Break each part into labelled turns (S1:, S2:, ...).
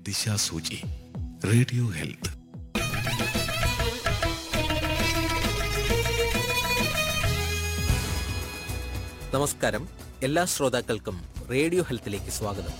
S1: ദിശാസൂചി radio health
S2: നമസ്കാരം എല്ലാ ശ്രോതാക്കൾക്കും റേഡിയോ ഹെൽത്തിലേക്ക് സ്വാഗതം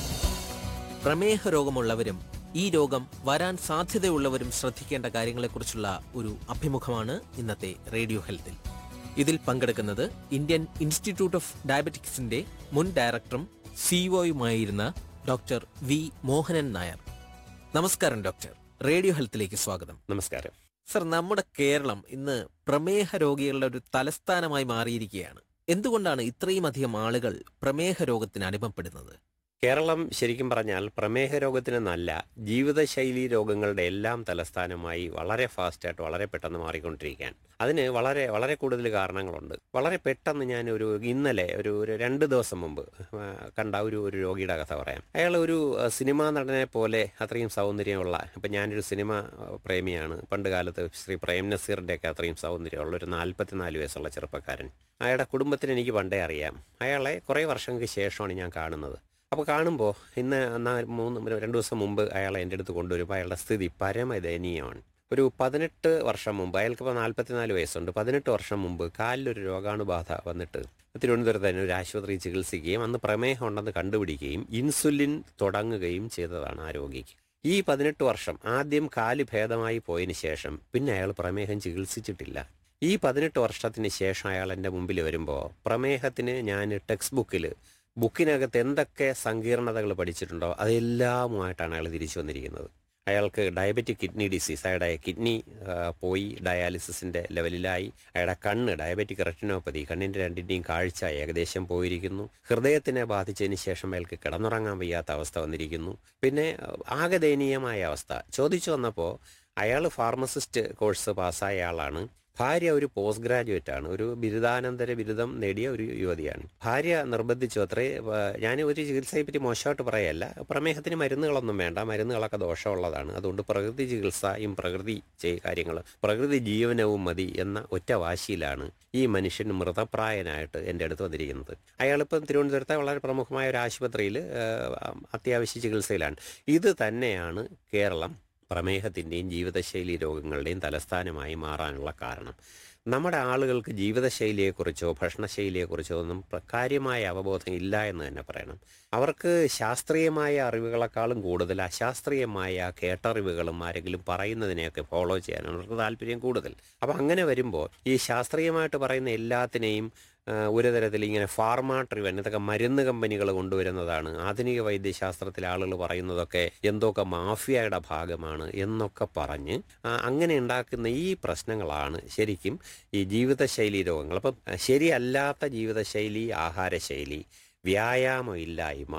S2: പ്രമേഹ രോഗമുള്ളവരും ഈ രോഗം വരാൻ സാധ്യതയുള്ളവരും ശ്രദ്ധിക്കേണ്ട കാര്യങ്ങളെക്കുറിച്ചുള്ള ഒരു അഭിമുഖമാണ് ഇന്നത്തെ റേഡിയോ ഹെൽത്തിൽ ഇതിൽ പങ്കെടുക്കുന്നത് ഇന്ത്യൻ ഇൻസ്റ്റിറ്റ്യൂട്ട് ഓഫ് ഡയബറ്റിക്സിന്റെ മുൻ ഡയറക്ടറും സിഇഒയുമായിരുന്ന ഡോക്ടർ വി മോഹനൻ നായർ നമസ്കാരം ഡോക്ടർ റേഡിയോ ഹെൽത്തിലേക്ക് സ്വാഗതം
S3: നമസ്കാരം
S2: സർ നമ്മുടെ കേരളം ഇന്ന് പ്രമേഹ രോഗികളുടെ ഒരു തലസ്ഥാനമായി മാറിയിരിക്കുകയാണ് എന്തുകൊണ്ടാണ് ഇത്രയും അധികം ആളുകൾ പ്രമേഹ രോഗത്തിന് അനുഭവപ്പെടുന്നത്
S3: കേരളം ശരിക്കും പറഞ്ഞാൽ പ്രമേഹ രോഗത്തിന് നല്ല ജീവിതശൈലി രോഗങ്ങളുടെ എല്ലാം തലസ്ഥാനമായി വളരെ ഫാസ്റ്റായിട്ട് വളരെ പെട്ടെന്ന് മാറിക്കൊണ്ടിരിക്കുകയാണ് അതിന് വളരെ വളരെ കൂടുതൽ കാരണങ്ങളുണ്ട് വളരെ പെട്ടെന്ന് ഞാൻ ഒരു ഇന്നലെ ഒരു ഒരു രണ്ട് ദിവസം മുമ്പ് ആ, കണ്ട ഒരു ഒരു രോഗിയുടെ കഥ പറയാം അയാൾ ഒരു ആ, സിനിമാ നടനെ പോലെ അത്രയും സൗന്ദര്യമുള്ള ഇപ്പം ഞാനൊരു സിനിമ ആ, പ്രേമിയാണ് പണ്ട് കാലത്ത് ശ്രീ പ്രേം നസീറിൻ്റെ ഒക്കെ അത്രയും സൗന്ദര്യമുള്ള ഒരു നാൽപ്പത്തിനാല് വയസ്സുള്ള ചെറുപ്പക്കാരൻ അയാളുടെ കുടുംബത്തിന് എനിക്ക് പണ്ടേ അറിയാം അയാളെ കുറേ വർഷങ്ങൾക്ക് ശേഷമാണ് ഞാൻ കാണുന്നത് അപ്പോൾ കാണുമ്പോൾ ഇന്ന് എന്നാ മൂന്ന് രണ്ട് ദിവസം മുമ്പ് അയാളെ എൻ്റെ അടുത്ത് കൊണ്ടുവരുമ്പോൾ അയാളുടെ സ്ഥിതി പരമദയനീയമാണ് ഒരു പതിനെട്ട് വർഷം മുമ്പ് അയാൾക്കിപ്പോൾ നാൽപ്പത്തിനാല് വയസ്സുണ്ട് പതിനെട്ട് വർഷം മുമ്പ് കാലിലൊരു രോഗാണുബാധ വന്നിട്ട് തിരുവനന്തപുരത്ത് തന്നെ ഒരു ആശുപത്രി ചികിത്സിക്കുകയും അന്ന് പ്രമേഹം ഉണ്ടെന്ന് കണ്ടുപിടിക്കുകയും ഇൻസുലിൻ തുടങ്ങുകയും ചെയ്തതാണ് ആ രോഗിക്ക് ഈ പതിനെട്ട് വർഷം ആദ്യം കാല് ഭേദമായി പോയതിന് ശേഷം പിന്നെ അയാൾ പ്രമേഹം ചികിത്സിച്ചിട്ടില്ല ഈ പതിനെട്ട് വർഷത്തിന് ശേഷം അയാൾ എൻ്റെ മുമ്പിൽ വരുമ്പോൾ പ്രമേഹത്തിന് ഞാൻ ടെക്സ്റ്റ് ബുക്കിൽ ബുക്കിനകത്ത് എന്തൊക്കെ സങ്കീർണതകൾ പഠിച്ചിട്ടുണ്ടോ അതെല്ലാമുമായിട്ടാണ് അയാൾ തിരിച്ചു വന്നിരിക്കുന്നത് അയാൾക്ക് ഡയബറ്റിക് കിഡ്നി ഡിസീസ് അയാളുടെ കിഡ്നി ആ, പോയി ഡയാലിസിസിൻ്റെ ലെവലിലായി അയാളുടെ കണ്ണ് ഡയബറ്റിക് റെറ്റിനോപ്പതി കണ്ണിൻ്റെ രണ്ടിൻ്റെയും കാഴ്ച ഏകദേശം പോയിരിക്കുന്നു ഹൃദയത്തിനെ ബാധിച്ചതിന് ശേഷം അയാൾക്ക് കിടന്നുറങ്ങാൻ വയ്യാത്ത അവസ്ഥ വന്നിരിക്കുന്നു പിന്നെ ആ, ആകെ ദയനീയമായ അവസ്ഥ ചോദിച്ചു വന്നപ്പോൾ അയാൾ ഫാർമസിസ്റ്റ് കോഴ്സ് പാസ്സായ ആളാണ് ഭാര്യ ഒരു പോസ്റ്റ് ഗ്രാജുവേറ്റ് ആണ് ഒരു ബിരുദാനന്തര ബിരുദം നേടിയ ഒരു യുവതിയാണ് ഭാര്യ നിർബന്ധിച്ചു അത്രേ ആ, ഞാൻ ഒരു ചികിത്സയെ പറ്റി മോശമായിട്ട് പറയല്ല പ്രമേഹത്തിന് മരുന്നുകളൊന്നും വേണ്ട മരുന്നുകളൊക്കെ ദോഷമുള്ളതാണ് അതുകൊണ്ട് പ്രകൃതി ചികിത്സയും പ്രകൃതി ചെയ് കാര്യങ്ങൾ പ്രകൃതി ജീവനവും മതി എന്ന ഒറ്റ വാശിയിലാണ് ഈ മനുഷ്യൻ മൃതപ്രായനായിട്ട് എൻ്റെ അടുത്ത് വന്നിരിക്കുന്നത് അയാളിപ്പം തിരുവനന്തപുരത്തെ വളരെ പ്രമുഖമായ ഒരു ആശുപത്രിയിൽ അത്യാവശ്യ ചികിത്സയിലാണ് ഇത് തന്നെയാണ് കേരളം പ്രമേഹത്തിൻ്റെയും ജീവിതശൈലി രോഗങ്ങളുടെയും തലസ്ഥാനമായി മാറാനുള്ള കാരണം നമ്മുടെ ആളുകൾക്ക് ജീവിതശൈലിയെക്കുറിച്ചോ ഭക്ഷണശൈലിയെക്കുറിച്ചോ ഒന്നും പ്ര- കാര്യമായ അവബോധം ഇല്ല എന്ന് തന്നെ പറയണം അവർക്ക് ശാസ്ത്രീയമായ അറിവുകളെക്കാളും കൂടുതൽ അശാസ്ത്രീയമായ കേട്ടറിവുകളും ആരെങ്കിലും പറയുന്നതിനെയൊക്കെ ഫോളോ ചെയ്യാനാണ് അവർക്ക് താല്പര്യം കൂടുതൽ അപ്പം അങ്ങനെ വരുമ്പോൾ ഈ ശാസ്ത്രീയമായിട്ട് പറയുന്ന എല്ലാത്തിനെയും ആ, ഒരു തരത്തിൽ ഇങ്ങനെ ഫാർമ ട്രിവൻ ഇതൊക്കെ മരുന്ന് കമ്പനികൾ കൊണ്ടുവരുന്നതാണ് ആധുനിക വൈദ്യശാസ്ത്രത്തിലെ ആളുകൾ പറയുന്നതൊക്കെ എന്തൊക്കെ മാഫിയയുടെ ഭാഗമാണ് എന്നൊക്കെ പറഞ്ഞ് ആ, അങ്ങനെ ഉണ്ടാക്കുന്ന ഈ പ്രശ്നങ്ങളാണ് ശരിക്കും ഈ ജീവിതശൈലി രോഗങ്ങൾ അപ്പം ആ, ശരിയല്ലാത്ത ജീവിതശൈലി ആഹാരശൈലി വ്യായാമം ഇല്ലായ്മ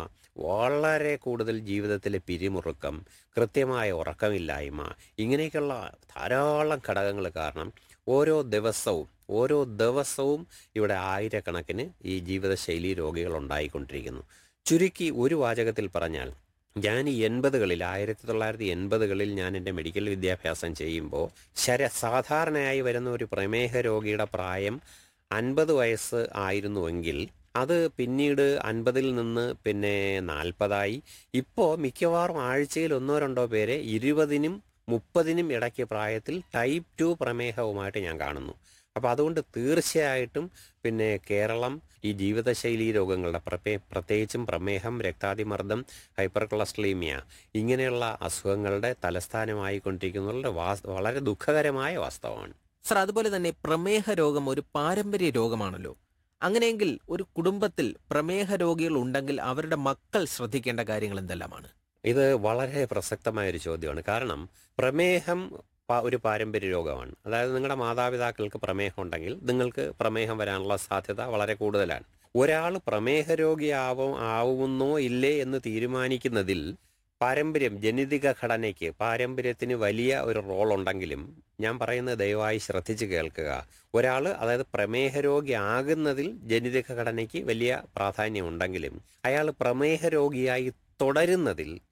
S3: വളരെ കൂടുതൽ ജീവിതത്തിലെ പിരിമുറുക്കം കൃത്യമായ ഉറക്കമില്ലായ്മ ഇങ്ങനെയൊക്കെയുള്ള ധാരാളം ഘടകങ്ങൾ കാരണം ഓരോ ദിവസവും ഓരോ ദിവസവും ഇവിടെ ആയിരക്കണക്കിന് ഈ ജീവിതശൈലി രോഗികൾ ഉണ്ടായിക്കൊണ്ടിരിക്കുന്നു ചുരുക്കി ഒരു വാചകത്തിൽ പറഞ്ഞാൽ ഞാൻ ഈ എൺപതുകളിൽ ആയിരത്തി തൊള്ളായിരത്തി എൺപതുകളിൽ ഞാൻ എൻ്റെ മെഡിക്കൽ വിദ്യാഭ്യാസം ചെയ്യുമ്പോൾ ശര സാധാരണയായി വരുന്ന ഒരു പ്രമേഹ രോഗിയുടെ പ്രായം അൻപത് വയസ്സ് ആയിരുന്നുവെങ്കിൽ അത് പിന്നീട് അൻപതിൽ നിന്ന് പിന്നെ നാൽപ്പതായി ഇപ്പോൾ മിക്കവാറും ആഴ്ചയിൽ ഒന്നോ രണ്ടോ പേരെ ഇരുപതിനും മുപ്പതിനും ഇടയ്ക്ക് പ്രായത്തിൽ ടൈപ്പ് ടു പ്രമേഹവുമായിട്ട് ഞാൻ കാണുന്നു അപ്പോൾ അതുകൊണ്ട് തീർച്ചയായിട്ടും പിന്നെ കേരളം ഈ ജീവിതശൈലി രോഗങ്ങളുടെ പ്രമേ പ്രത്യേകിച്ചും പ്രമേഹം രക്താതിമർദ്ദം ഹൈപ്പർ കൊളസ്ട്രീമിയ ഇങ്ങനെയുള്ള അസുഖങ്ങളുടെ തലസ്ഥാനമായി കൊണ്ടിരിക്കുന്നതിലുള്ള വാസ് വളരെ ദുഃഖകരമായ വാസ്തവമാണ്
S2: സർ അതുപോലെ തന്നെ പ്രമേഹ രോഗം ഒരു പാരമ്പര്യ രോഗമാണല്ലോ അങ്ങനെയെങ്കിൽ ഒരു കുടുംബത്തിൽ പ്രമേഹ രോഗികൾ ഉണ്ടെങ്കിൽ അവരുടെ മക്കൾ ശ്രദ്ധിക്കേണ്ട കാര്യങ്ങൾ എന്തെല്ലാമാണ്
S3: ഇത് വളരെ പ്രസക്തമായ ഒരു ചോദ്യമാണ് കാരണം പ്രമേഹം പ- ഒരു പാരമ്പര്യ രോഗമാണ് അതായത് നിങ്ങളുടെ മാതാപിതാക്കൾക്ക് പ്രമേഹം ഉണ്ടെങ്കിൽ നിങ്ങൾക്ക് പ്രമേഹം വരാനുള്ള സാധ്യത വളരെ കൂടുതലാണ് ഒരാൾ പ്രമേഹ രോഗിയാവും ആവുന്നോ ഇല്ലേ എന്ന് തീരുമാനിക്കുന്നതിൽ പാരമ്പര്യം ജനിതക ഘടനയ്ക്ക് പാരമ്പര്യത്തിന് വലിയ ഒരു റോൾ ഉണ്ടെങ്കിലും ഞാൻ പറയുന്നത് ദയവായി ശ്രദ്ധിച്ച് കേൾക്കുക ഒരാൾ അതായത് പ്രമേഹ രോഗി ആകുന്നതിൽ ജനിതക ഘടനയ്ക്ക് വലിയ പ്രാധാന്യം ഉണ്ടെങ്കിലും അയാൾ പ്രമേഹ രോഗിയായി തുടരുന്നതിൽ